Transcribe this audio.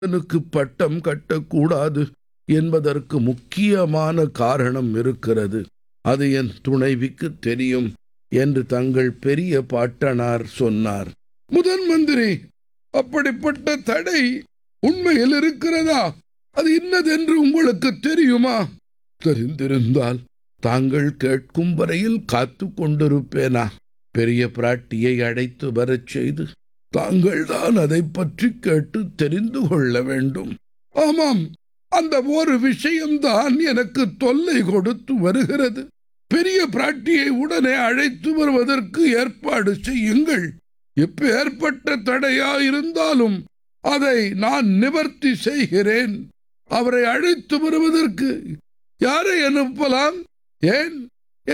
மகனுக்கு பட்டம் கட்டக்கூடாது என்பதற்கு முக்கியமான காரணம் இருக்கிறது அது என் துணைவிக்கு தெரியும் என்று தங்கள் பெரிய பாட்டனார் சொன்னார் முதன் மந்திரி அப்படிப்பட்ட தடை உண்மையில் இருக்கிறதா அது இன்னதென்று உங்களுக்கு தெரியுமா தெரிந்திருந்தால் தாங்கள் கேட்கும் வரையில் காத்து கொண்டிருப்பேனா பெரிய பிராட்டியை அழைத்து வரச் செய்து தாங்கள்தான் அதை பற்றி கேட்டு தெரிந்து கொள்ள வேண்டும் ஆமாம் அந்த ஒரு விஷயம்தான் எனக்கு தொல்லை கொடுத்து வருகிறது பெரிய பிராட்டியை உடனே அழைத்து வருவதற்கு ஏற்பாடு செய்யுங்கள் எப்பேற்பட்ட தடையா இருந்தாலும் அதை நான் நிவர்த்தி செய்கிறேன் அவரை அழைத்து வருவதற்கு யாரை அனுப்பலாம் ஏன்